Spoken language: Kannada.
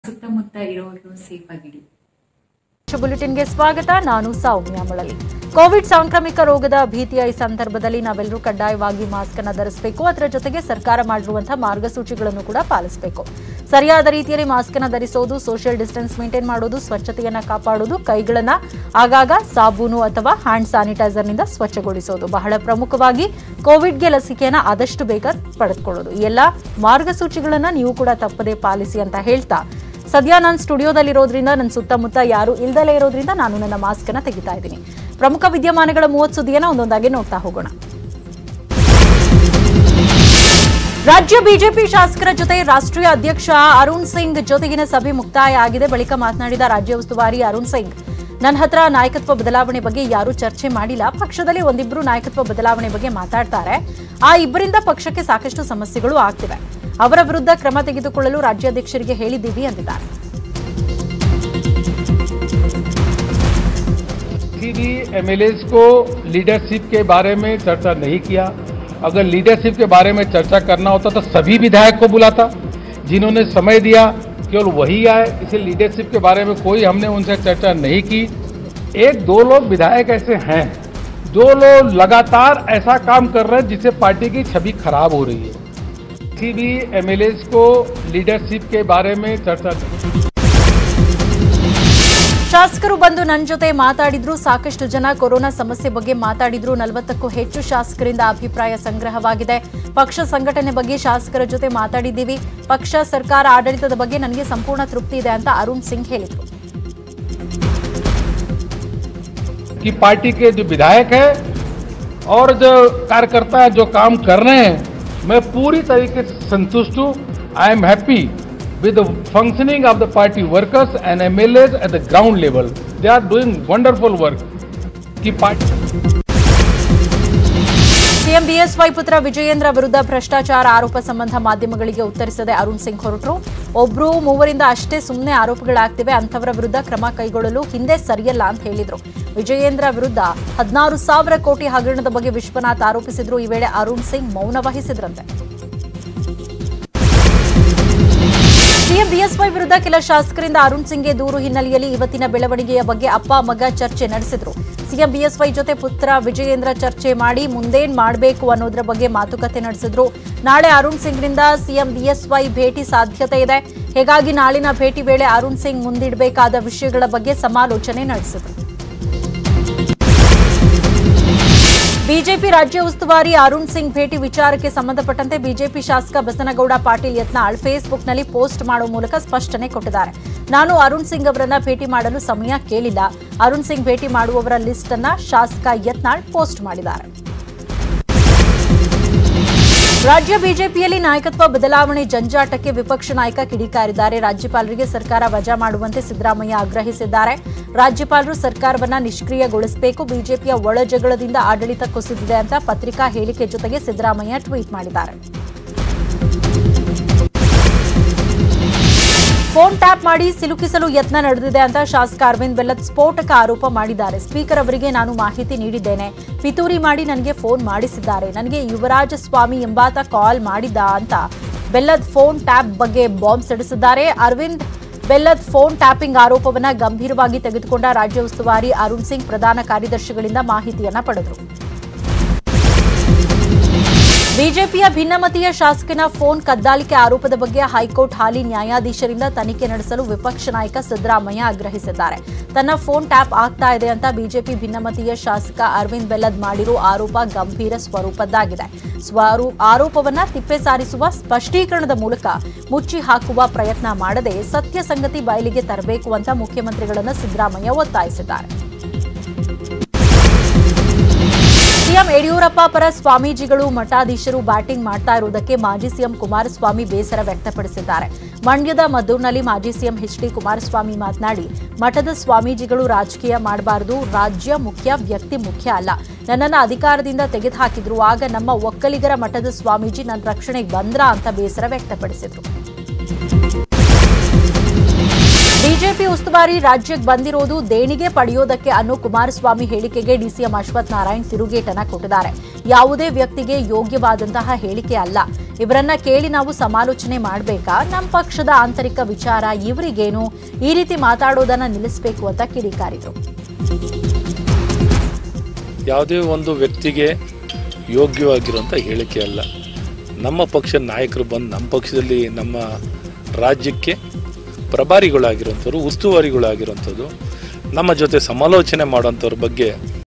ಸುತ್ತಮುತ್ತ ಇರೋರು ಸೇಫ್ ಆಗಿಡಿ ಬುಲೆಟಿನ್ಗೆ ಸ್ವಾಗತ ನಾನು ಸೌಮ್ಯ ಮಳಲಿ ಕೋವಿಡ್ ಸಾಂಕ್ರಾಮಿಕ ರೋಗದ ಭೀತಿಯ ಈ ಸಂದರ್ಭದಲ್ಲಿ ನಾವೆಲ್ಲರೂ ಕಡ್ಡಾಯವಾಗಿ ಮಾಸ್ಕ್ ಅನ್ನು ಧರಿಸಬೇಕು ಅದರ ಜೊತೆಗೆ ಸರ್ಕಾರ ಮಾಡಿರುವಂತಹ ಮಾರ್ಗಸೂಚಿಗಳನ್ನು ಕೂಡ ಪಾಲಿಸಬೇಕು ಸರಿಯಾದ ರೀತಿಯಲ್ಲಿ ಮಾಸ್ಕ್ ಅನ್ನು ಧರಿಸೋದು ಸೋಷಿಯಲ್ ಡಿಸ್ಟೆನ್ಸ್ ಮೇಂಟೈನ್ ಮಾಡೋದು ಸ್ವಚ್ಛತೆಯನ್ನ ಕಾಪಾಡೋದು ಕೈಗಳನ್ನ ಆಗಾಗ ಸಾಬೂನು ಅಥವಾ ಹ್ಯಾಂಡ್ ಸ್ಯಾನಿಟೈಸರ್ನಿಂದ ಸ್ವಚ್ಛಗೊಳಿಸೋದು ಬಹಳ ಪ್ರಮುಖವಾಗಿ ಕೋವಿಡ್ಗೆ ಲಸಿಕೆಯನ್ನ ಆದಷ್ಟು ಬೇಗ ಪಡೆದುಕೊಳ್ಳೋದು ಈ ಎಲ್ಲ ಮಾರ್ಗಸೂಚಿಗಳನ್ನ ನೀವು ಕೂಡ ತಪ್ಪದೇ ಪಾಲಿಸಿ ಅಂತ ಹೇಳ್ತಾ ಸದ್ಯ ನಾನು ಸ್ಟುಡಿಯೋದಲ್ಲಿರೋದ್ರಿಂದ ನನ್ನ ಸುತ್ತಮುತ್ತ ಯಾರು ಇಲ್ದಲೇ ಇರೋದ್ರಿಂದ ನಾನು ನನ್ನ ಮಾಸ್ಕ್ ಅನ್ನ ತೆಗಿತಾ ಇದ್ದೀನಿ ಪ್ರಮುಖ ವಿದ್ಯಮಾನಗಳ ಮೂವತ್ತು ಸುದ್ದಿಯನ್ನ ಒಂದೊಂದಾಗಿ ನೋಡ್ತಾ ಹೋಗೋಣ ರಾಜ್ಯ ಬಿಜೆಪಿ ಶಾಸಕರ ಜೊತೆ ರಾಷ್ಟ್ರೀಯ ಅಧ್ಯಕ್ಷ ಅರುಣ್ ಸಿಂಗ್ ಜೊತೆಗಿನ ಸಭೆ ಮುಕ್ತಾಯ ಆಗಿದೆ ಬಳಿಕ ಮಾತನಾಡಿದ ರಾಜ್ಯ ಉಸ್ತುವಾರಿ ಅರುಣ್ ಸಿಂಗ್ ನನ್ನ ಹತ್ರ ನಾಯಕತ್ವ ಬದಲಾವಣೆ ಬಗ್ಗೆ ಯಾರೂ ಚರ್ಚೆ ಮಾಡಿಲ್ಲ ಪಕ್ಷದಲ್ಲಿ ಒಂದಿಬ್ರು ನಾಯಕತ್ವ ಬದಲಾವಣೆ ಬಗ್ಗೆ ಮಾತಾಡ್ತಾರೆ ಆ ಇಬ್ಬರಿಂದ ಪಕ್ಷಕ್ಕೆ ಸಾಕಷ್ಟು ಸಮಸ್ಯೆಗಳು ಆಗ್ತಿವೆ ಅವರ ವಿರುದ್ಧ ಕ್ರಮ ತೆಗೆದುಕೊಳ್ಳಲು ರಾಜ್ಯಾಧ್ಯಕ್ಷರಿಗೆ ಹೇಳಿದ್ದೀವಿ ಅಂದಿದ್ದಾರೆ किसी भी एमएलए को लीडरशिप के बारे में चर्चा नहीं किया अगर लीडरशिप के बारे में चर्चा करना होता तो सभी विधायक को बुलाता जिन्होंने समय दिया केवल वही आए इसे लीडरशिप के बारे में कोई हमने उनसे चर्चा नहीं की एक दो लोग विधायक ऐसे हैं जो लोग लगातार ऐसा काम कर रहे हैं जिससे पार्टी की छवि खराब हो रही है किसी भी एमएलए को लीडरशिप के बारे में चर्चा नहीं ಶಾಸಕರು ಬಂದು ನನ್ನ ಜೊತೆ ಮಾತಾಡಿದ್ರು ಸಾಕಷ್ಟು ಜನ ಕೊರೋನಾ ಸಮಸ್ಯೆ ಬಗ್ಗೆ ಮಾತಾಡಿದ್ರು ನಲವತ್ತಕ್ಕೂ ಹೆಚ್ಚು ಶಾಸಕರಿಂದ ಅಭಿಪ್ರಾಯ ಸಂಗ್ರಹವಾಗಿದೆ ಪಕ್ಷ ಸಂಘಟನೆ ಬಗ್ಗೆ ಶಾಸಕರ ಜೊತೆ ಮಾತಾಡಿದ್ದೀವಿ ಪಕ್ಷ ಸರ್ಕಾರ ಆಡಳಿತದ ಬಗ್ಗೆ ನನಗೆ ಸಂಪೂರ್ಣ ತೃಪ್ತಿ ಇದೆ ಅಂತ ಅರುಣ್ ಸಿಂಗ್ ಹೇಳಿದ್ರು कि पार्टी के जो विधायक है और जो कार्यकर्ता जो काम कर रहे हैं मैं पूरी तरीके से संतुष्ट हूँ I am happy with the functioning of the party workers and M L at the ground level they are doing wonderful work की पार्टी ಸಿಎಂ ಬಿಎಸ್ವೈ ಪುತ್ರ ವಿಜಯೇಂದ್ರ ವಿರುದ್ಧ ಭ್ರಷ್ಟಾಚಾರ ಆರೋಪ ಸಂಬಂಧ ಮಾಧ್ಯಮಗಳಿಗೆ ಉತ್ತರಿಸದೆ ಅರುಣ್ ಸಿಂಗ್ ಹೊರಟರು ಒಬ್ರು ಮೂವರಿಂದ ಅಷ್ಟೇ ಸುಮ್ಮನೆ ಆರೋಪಗಳಾಗ್ತಿವೆ ಅಂಥವರ ವಿರುದ್ಧ ಕ್ರಮ ಕೈಗೊಳ್ಳಲು ಹಿಂದೆ ಸರಿಯಲ್ಲ ಅಂತ ಹೇಳಿದ್ರು ವಿಜಯೇಂದ್ರ ವಿರುದ್ಧ ಹದಿನಾರು ಸಾವಿರ ಕೋಟಿ ಹಗರಣದ ಬಗ್ಗೆ ವಿಶ್ವನಾಥ್ ಆರೋಪಿಸಿದ್ರು ಈ ವೇಳೆ ಅರುಣ್ ಸಿಂಗ್ ಮೌನ ವಹಿಸಿದ್ರಂತೆ ಸಿಎಂ ಬಿಎಸ್ವೈ ವಿರುದ್ಧ ಕೆಲ ಶಾಸಕರಿಂದ ಅರುಣ್ ಸಿಂಗ್ಗೆ ದೂರು ಹಿನ್ನೆಲೆಯಲ್ಲಿ ಇವತ್ತಿನ ಬೆಳವಣಿಗೆಯ ಬಗ್ಗೆ ಅಪ್ಪ ಮಗ ಚರ್ಚೆ ನಡೆಸಿದ್ರು ಸಿಎಂ ಬಿಎಸ್ವೈ ಜೊತೆ ಪುತ್ರ ವಿಜಯೇಂದ್ರ ಚರ್ಚೆ ಮಾಡಿ ಮುಂದೇನ್ ಮಾಡಬೇಕು ಅನ್ನೋದ್ರ ಬಗ್ಗೆ ಮಾತುಕತೆ ನಡೆಸಿದ್ರು ನಾಳೆ ಅರುಣ್ ಸಿಂಗ್ನಿಂದ ಸಿಎಂ ಬಿಎಸ್ವೈ ಭೇಟಿ ಸಾಧ್ಯತೆ ಇದೆ ಹೀಗಾಗಿ ನಾಳಿನ ಭೇಟಿ ವೇಳೆ ಅರುಣ್ ಸಿಂಗ್ ಮುಂದಿಡಬೇಕಾದ ವಿಷಯಗಳ ಬಗ್ಗೆ ಸಮಾಲೋಚನೆ ನಡೆಸಿದ್ರು ಬಿಜೆಪಿ ರಾಜ್ಯ ಉಸ್ತುವಾರಿ ಅರುಣ್ ಸಿಂಗ್ ಭೇಟಿ ವಿಚಾರಕ್ಕೆ ಸಂಬಂಧಪಟ್ಟಂತೆ ಬಿಜೆಪಿ ಶಾಸಕ ಬಸನಗೌಡ ಪಾಟೀಲ್ ಯತ್ನಾಳ್ ಫೇಸ್ಬುಕ್ನಲ್ಲಿ ಪೋಸ್ಟ್ ಮಾಡುವ ಮೂಲಕ ಸ್ಪಷ್ಟನೆ ಕೊಟ್ಟಿದ್ದಾರೆ ನಾನು ಅರುಣ್ ಸಿಂಗ್ ಅವರನ್ನ ಭೇಟಿ ಮಾಡಲು ಸಮಯ ಕೇಳಿಲ್ಲ ಅರುಣ್ ಸಿಂಗ್ ಭೇಟಿ ಮಾಡುವವರ ಲಿಸ್ಟ್ ಅನ್ನ ಶಾಸಕ ಯತ್ನಾಳ್ ಪೋಸ್ಟ್ ಮಾಡಿದ್ದಾರೆ ರಾಜ್ಯ ಬಿಜೆಪಿಯಲ್ಲಿ ನಾಯಕತ್ವ ಬದಲಾವಣೆ ಜಂಜಾಟಕ್ಕೆ ವಿಪಕ್ಷ ನಾಯಕ ಕಿಡಿಕಾರಿದ್ದಾರೆ ರಾಜ್ಯಪಾಲರಿಗೆ ಸರ್ಕಾರ ವಜಾ ಮಾಡುವಂತೆ ಸಿದ್ದರಾಮಯ್ಯ ಆಗ್ರಹಿಸಿದ್ದಾರೆ ರಾಜ್ಯಪಾಲರು ಸರ್ಕಾರವನ್ನ ನಿಷ್ಕ್ರಿಯಗೊಳಿಸಬೇಕು ಬಿಜೆಪಿಯ ಒಳಜಗಳದಿಂದ ಆಡಳಿತ ಕುಸಿದಿದೆ ಅಂತ ಪತ್ರಿಕಾ ಹೇಳಿಕೆ ಜೊತೆಗೆ ಸಿದ್ದರಾಮಯ್ಯ ಟ್ವೀಟ್ ಮಾಡಿದ್ದಾರೆ ಫೋನ್ ಟ್ಯಾಪ್ ಮಾಡಿ ಸಿಲುಕಿಸಲು ಯತ್ನ ನಡೆದಿದೆ ಅಂತ ಶಾಸಕ ಅರವಿಂದ್ ಬೆಲ್ಲದ್ ಸ್ಫೋಟಕ ಆರೋಪ ಮಾಡಿದ್ದಾರೆ ಸ್ಪೀಕರ್ ಅವರಿಗೆ ನಾನು ಮಾಹಿತಿ ನೀಡಿದ್ದೇನೆ ಪಿತೂರಿ ಮಾಡಿ ನನಗೆ ಫೋನ್ ಮಾಡಿಸಿದ್ದಾರೆ ನನಗೆ ಯುವರಾಜ ಸ್ವಾಮಿ ಎಂಬಾತ ಕಾಲ್ ಮಾಡಿದ್ದ ಅಂತ ಬೆಲ್ಲದ್ ಫೋನ್ ಟ್ಯಾಪ್ ಬಗ್ಗೆ ಬಾಂಬ್ ಸಿಡಿಸಿದ್ದಾರೆ ಅರವಿಂದ್ ಬೆಲ್ಲದ್ ಫೋನ್ ಟ್ಯಾಪಿಂಗ್ ಆರೋಪವನ್ನ ಗಂಭೀರವಾಗಿ ತೆಗೆದುಕೊಂಡ ರಾಜ್ಯ ಉಸ್ತುವಾರಿ ಅರುಣ್ ಸಿಂಗ್ ಪ್ರಧಾನ ಕಾರ್ಯದರ್ಶಿಗಳಿಂದ ಮಾಹಿತಿಯನ್ನ ಪಡೆದರು ಬಿಜೆಪಿಯ ಭಿನ್ನಮತೀಯ ಶಾಸಕನ ಫೋನ್ ಕದ್ದಾಲಿಕೆ ಆರೋಪದ ಬಗ್ಗೆ ಹೈಕೋರ್ಟ್ ಹಾಲಿ ನ್ಯಾಯಾಧೀಶರಿಂದ ತನಿಖೆ ನಡೆಸಲು ವಿಪಕ್ಷ ನಾಯಕ ಸಿದ್ದರಾಮಯ್ಯ ಆಗ್ರಹಿಸಿದ್ದಾರೆ ತನ್ನ ಫೋನ್ ಟ್ಯಾಪ್ ಆಗ್ತಾ ಇದೆ ಅಂತ ಬಿಜೆಪಿ ಭಿನ್ನಮತೀಯ ಶಾಸಕ ಅರವಿಂದ್ ಬೆಲ್ಲದ್ ಮಾಡಿರೋ ಆರೋಪ ಗಂಭೀರ ಸ್ವರೂಪದ್ದಾಗಿದೆ ಸ್ವರೂ ಆರೋಪವನ್ನ ತಿಪ್ಪೆ ಸಾರಿಸುವ ಸ್ಪಷ್ಟೀಕರಣದ ಮೂಲಕ ಮುಚ್ಚಿ ಹಾಕುವ ಪ್ರಯತ್ನ ಮಾಡದೆ ಸತ್ಯ ಸಂಗತಿ ಬಯಲಿಗೆ ತರಬೇಕು ಅಂತ ಮುಖ್ಯಮಂತ್ರಿಗಳನ್ನ ಸಿದ್ದರಾಮಯ್ಯ ಒತ್ತಾಯಿಸಿದ್ದಾರೆ ಸಿಎಂ ಯಡಿಯೂರಪ್ಪ ಪರ ಸ್ವಾಮೀಜಿಗಳು ಮಠಾಧೀಶರು ಬ್ಯಾಟಿಂಗ್ ಮಾಡ್ತಾ ಇರುವುದಕ್ಕೆ ಮಾಜಿ ಸಿಎಂ ಕುಮಾರಸ್ವಾಮಿ ಬೇಸರ ವ್ಯಕ್ತಪಡಿಸಿದ್ದಾರೆ ಮಂಡ್ಯದ ಮದ್ದೂರಿನಲ್ಲಿ ಮಾಜಿ ಸಿಎಂ ಎಚ್ ಡಿ ಕುಮಾರಸ್ವಾಮಿ ಮಾತನಾಡಿ ಮಠದ ಸ್ವಾಮೀಜಿಗಳು ರಾಜಕೀಯ ಮಾಡಬಾರದು ರಾಜ್ಯ ಮುಖ್ಯ ವ್ಯಕ್ತಿ ಮುಖ್ಯ ಅಲ್ಲ ನನ್ನನ್ನು ಅಧಿಕಾರದಿಂದ ತೆಗೆದುಹಾಕಿದ್ರು ಆಗ ನಮ್ಮ ಒಕ್ಕಲಿಗರ ಮಠದ ಸ್ವಾಮೀಜಿ ನನ್ನ ರಕ್ಷಣೆಗೆ ಬಂದ್ರಾ ಅಂತ ಬೇಸರ ವ್ಯಕ್ತಪಡಿಸಿದ್ರು ಬಿಜೆಪಿ ಬಿಜೆಪಿ ಉಸ್ತುವಾರಿ ರಾಜ್ಯಕ್ಕೆ ಬಂದಿರೋದು ದೇಣಿಗೆ ಪಡೆಯೋದಕ್ಕೆ ಅನ್ನೋ ಕುಮಾರಸ್ವಾಮಿ ಹೇಳಿಕೆಗೆ ಡಿಸಿಎಂ ಅಶ್ವಥ್ ನಾರಾಯಣ್ ತಿರುಗೇಟನ ಕೊಟ್ಟಿದ್ದಾರೆ ಯಾವುದೇ ವ್ಯಕ್ತಿಗೆ ಯೋಗ್ಯವಾದಂತಹ ಹೇಳಿಕೆ ಅಲ್ಲ ಇವರನ್ನ ಕೇಳಿ ನಾವು ಸಮಾಲೋಚನೆ ಮಾಡಬೇಕಾ ನಮ್ಮ ಪಕ್ಷದ ಆಂತರಿಕ ವಿಚಾರ ಇವರಿಗೇನು ಈ ರೀತಿ ಮಾತಾಡೋದನ್ನ ನಿಲ್ಲಿಸಬೇಕು ಅಂತ ಕಿಡಿಕಾರಿದ್ರು ಯಾವುದೇ ಒಂದು ವ್ಯಕ್ತಿಗೆ ಯೋಗ್ಯವಾಗಿರುವಂಥ ಹೇಳಿಕೆ ಅಲ್ಲ ನಮ್ಮ ಪಕ್ಷದ ನಾಯಕರು ಬಂದು ನಮ್ಮ ಪಕ್ಷದಲ್ಲಿ ನಮ್ಮ ರಾಜ್ಯಕ್ಕೆ ಪ್ರಭಾರಿಗಳಾಗಿರುವಂಥವ್ರು ಉಸ್ತುವಾರಿಗಳಾಗಿರುವಂಥದ್ದು ನಮ್ಮ ಜೊತೆ ಸಮಾಲೋಚನೆ ಮಾಡೋಂಥವ್ರ ಬಗ್ಗೆ